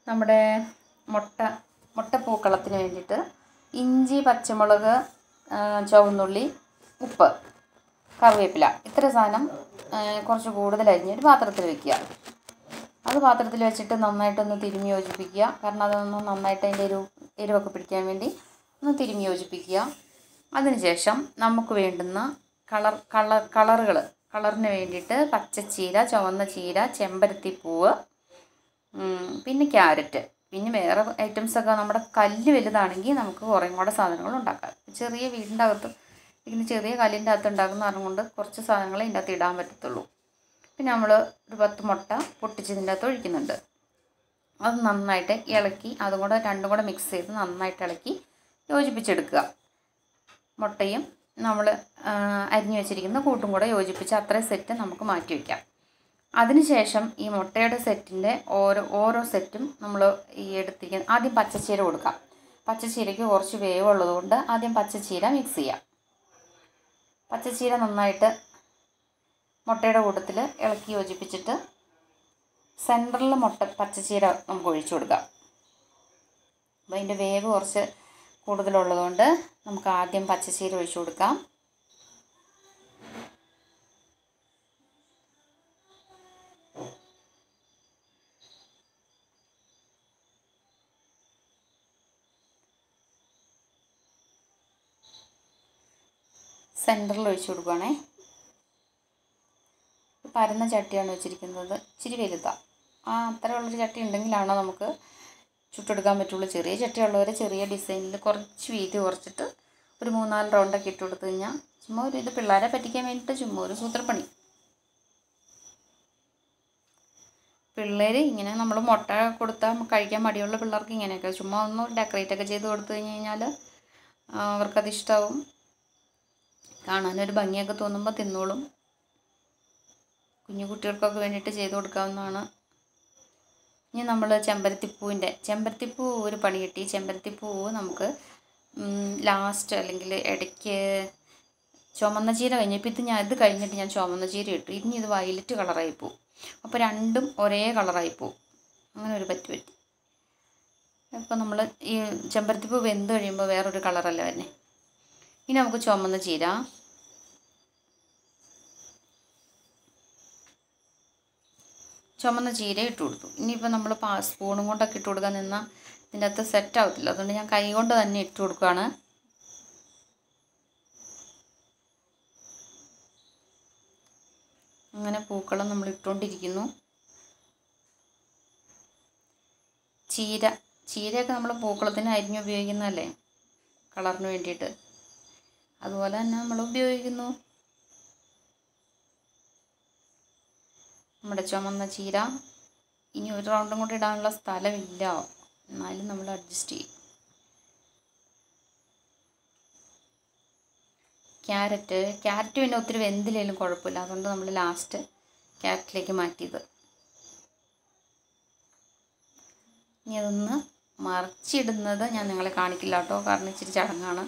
നമ്മുടെ മുട്ട മുട്ടപ്പൂക്കളത്തിന് വേണ്ടിയിട്ട് ഇഞ്ചി പച്ചമുളക് ആ, ചുവന്നുള്ളി ഉപ്പ് കറിവേപ്പില ഇത്ര സാധനം ആ, കുറച്ച് കൂടുതൽ അരിഞ്ഞ് ഒരു പാത്രത്തിൽ വെക്കുക അത് പാത്രത്തിൽ വെച്ചിട്ട് നന്നായിട്ടൊന്ന് തിരുമ്മി യോജിപ്പിക്കുക കാരണം അതൊന്ന് നന്നായിട്ട് അതിൻ്റെ ഒരു എരിവൊക്കെ പിടിക്കാൻ വേണ്ടി ഒന്ന് തിരുമ്മി യോജിപ്പിക്കുക അതിനുശേഷം നമുക്ക് വേണ്ടുന്ന കളർ കളർ കളറുകൾ കളറിന് വേണ്ടിയിട്ട് പച്ചച്ചീര ചുവന്ന ചീര ചെമ്പരത്തിപ്പൂവ് ഉം, പിന്നെ ക്യാരറ്റ് പിന്നെ വേറെ ഐറ്റംസൊക്കെ നമ്മുടെ കല്ല് വലുതാണെങ്കിൽ നമുക്ക് കുറേ കൂടെ സാധനങ്ങൾ ഉണ്ടാക്കാം ചെറിയ വീടിൻ്റെ അകത്ത് ഇങ്ങനെ ചെറിയ കല്ലിൻ്റെ അകത്ത് ഉണ്ടാക്കുന്ന കാരണം കൊണ്ട് കുറച്ച് സാധനങ്ങൾ ഇതിൻ്റെ അകത്ത് ഇടാൻ പറ്റത്തുള്ളൂ പിന്നെ നമ്മൾ ഒരു പത്ത് മുട്ട പൊട്ടിച്ച് ഇതിൻ്റെ അകത്ത് ഒഴിക്കുന്നുണ്ട് അത് നന്നായിട്ട് ഇളക്കി അതും കൂടെ രണ്ടും കൂടെ മിക്സ് ചെയ്ത് നന്നായിട്ട് ഇളക്കി യോജിപ്പിച്ചെടുക്കുക മുട്ടയും നമ്മൾ അരിഞ്ഞു വെച്ചിരിക്കുന്ന കൂട്ടും കൂടെ യോജിപ്പിച്ച് അത്രയും സെറ്റ് നമുക്ക് മാറ്റി വയ്ക്കാം അതിനുശേഷം ഈ മുട്ടയുടെ സെറ്റിൻ്റെ ഓരോ ഓരോ സെറ്റും നമ്മൾ ഈ എടുത്തിരിക്കുന്ന ആദ്യം പച്ചച്ചീര കൊടുക്കാം പച്ചച്ചീരയ്ക്ക് കുറച്ച് വേവുള്ളത് കൊണ്ട് ആദ്യം പച്ചച്ചീര മിക്സ് ചെയ്യാം പച്ചച്ചീര നന്നായിട്ട് മുട്ടയുടെ കൂട്ടത്തിൽ ഇളക്കി യോജിപ്പിച്ചിട്ട് സെൻറ്ററിൽ മുട്ട പച്ചച്ചീര നമുക്ക് ഒഴിച്ചു കൊടുക്കാം അപ്പോൾ അതിൻ്റെ വേവ് കുറച്ച് കൂടുതലുള്ളതുകൊണ്ട് നമുക്ക് ആദ്യം പച്ചച്ചീര ഒഴിച്ചു കൊടുക്കാം സെൻറ്ററിൽ ഒഴിച്ചു കൊടുക്കുകയാണേ പരന്ന ചട്ടിയാണ് വെച്ചിരിക്കുന്നത് ഇച്ചിരി വലുതാണ് ആ അത്രയുള്ളൊരു ചട്ടി ഉണ്ടെങ്കിലാണ് നമുക്ക് ചുട്ടെടുക്കാൻ പറ്റുള്ളൂ ചെറിയ ചട്ടിയുള്ളവർ ചെറിയ ഡിസൈനിൽ കുറച്ച് വീതി കുറച്ചിട്ട് ഒരു മൂന്നാല് റൗണ്ടൊക്കെ ഇട്ട് കൊടുത്തു കഴിഞ്ഞാൽ ചുമ്മാ ഒരു ഇത് പിള്ളേരെ പറ്റിക്കാൻ വേണ്ടിയിട്ട് ചുമ്മാ ഒരു സൂത്രപ്പണി പിള്ളേർ ഇങ്ങനെ നമ്മൾ മുട്ട കൊടുത്താൽ കഴിക്കാൻ മടിയുള്ള പിള്ളേർക്ക് ഇങ്ങനെയൊക്കെ ചുമ്മാ ഒന്ന് ഡെക്കറേറ്റ് ഒക്കെ ചെയ്ത് കൊടുത്തു കഴിഞ്ഞ് കഴിഞ്ഞാൽ അവർക്കത് ഇഷ്ടമാവും കാണാനൊരു ഭംഗിയൊക്കെ തോന്നുമ്പോൾ തിന്നോളും കുഞ്ഞു കുട്ടികൾക്കൊക്കെ വേണ്ടിയിട്ട് ചെയ്ത് കൊടുക്കാവുന്നതാണ് ഇനി നമ്മൾ ചെമ്പരത്തിപ്പൂവിൻ്റെ ചെമ്പരത്തിപ്പൂ ഒരു പണി കിട്ടി ചെമ്പരത്തിപ്പൂ നമുക്ക് ലാസ്റ്റ് അല്ലെങ്കിൽ ഇടയ്ക്ക് ചുമന്ന ചീര കഴിഞ്ഞപ്പോൾ ഇത് ഞാൻ ഇത് കഴിഞ്ഞിട്ട് ഞാൻ ചുമന്ന ചീര ഇട്ടു ഇനി ഇത് വയലറ്റ് കളറായി പോവും അപ്പോൾ രണ്ടും ഒരേ കളറായി പോവും അങ്ങനെ ഒരു പറ്റി പറ്റി ഇപ്പോൾ നമ്മൾ ഈ ചെമ്പരത്തിപ്പൂ വെന്ത് കഴിയുമ്പോൾ വേറൊരു കളറല്ല വരുന്നത് ഇനി നമുക്ക് ചുമന്ന ചീര ചുമന്ന ചീര ഇട്ട് കൊടുത്തു ഇനിയിപ്പോൾ നമ്മൾ പാ സ്പൂണും കൊണ്ടൊക്കെ ഇട്ട് കൊടുക്കാൻ നിന്നാൽ ഇതിൻ്റെ അകത്ത് സെറ്റ് ആവത്തില്ല അതുകൊണ്ട് ഞാൻ കൈ കൊണ്ട് തന്നെ ഇട്ട് കൊടുക്കുകയാണ് അങ്ങനെ പൂക്കളം നമ്മൾ ഇട്ടുകൊണ്ടിരിക്കുന്നു ചീര ചീരയൊക്കെ നമ്മൾ പൂക്കളത്തിന് അരിഞ്ഞ് ഉപയോഗിക്കുന്നതല്ലേ കളറിന് വേണ്ടിയിട്ട് അതുപോലെ തന്നെ നമ്മൾ ഉപയോഗിക്കുന്നു നമ്മുടെ ചുമന്ന ചീര ഇനി ഒരു റൗണ്ടും കൂടി ഇടാനുള്ള സ്ഥലമില്ല എന്നാലും നമ്മൾ അഡ്ജസ്റ്റ് ചെയ്യും ക്യാരറ്റ് ക്യാരറ്റ് പിന്നെ ഒത്തിരി വെന്തില്ലെങ്കിലും കുഴപ്പമില്ല അതുകൊണ്ട് നമ്മൾ ലാസ്റ്റ് ക്യാരറ്റിലേക്ക് മാറ്റിയത് ഇനി അതൊന്ന് മറിച്ചിടുന്നത് ഞാൻ നിങ്ങളെ കാണിക്കില്ല കേട്ടോ കാരണം ഇച്ചിരി ചടങ്ങാണ്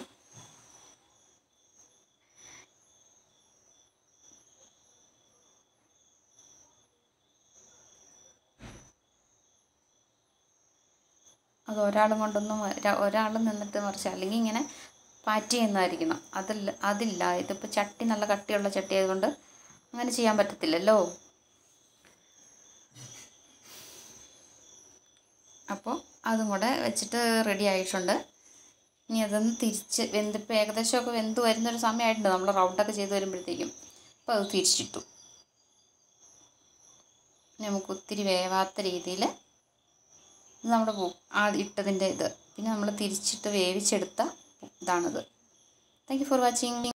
അത് ഒരാളും കൊണ്ടൊന്നും ഒരാൾ നിന്നിട്ട് മറിച്ച് അല്ലെങ്കിൽ ഇങ്ങനെ പാറ്റി ചെയ്യുന്നതായിരിക്കണം അതില്ല അതില്ല ഇതിപ്പോൾ ചട്ടി നല്ല കട്ടിയുള്ള ചട്ടി ആയതുകൊണ്ട് അങ്ങനെ ചെയ്യാൻ പറ്റത്തില്ലല്ലോ അപ്പോൾ അതും കൂടെ വെച്ചിട്ട് റെഡി ആയിട്ടുണ്ട് ഇനി അതൊന്ന് തിരിച്ച് വെന്തിപ്പോൾ ഏകദേശമൊക്കെ വെന്ത് വരുന്നൊരു സമയമായിട്ടുണ്ട് നമ്മൾ റൗണ്ടൊക്കെ ചെയ്ത് വരുമ്പോഴത്തേക്കും അപ്പോൾ അത് തിരിച്ചിട്ടു ഇനി നമുക്ക് ഒത്തിരി വേവാത്ത രീതിയിൽ ഇത് നമ്മുടെ പൂ ആ ഇട്ടതിൻ്റെ ഇത് പിന്നെ നമ്മൾ തിരിച്ചിട്ട് വേവിച്ചെടുത്ത ഇതാണിത് താങ്ക് യു ഫോർ വാച്ചിങ്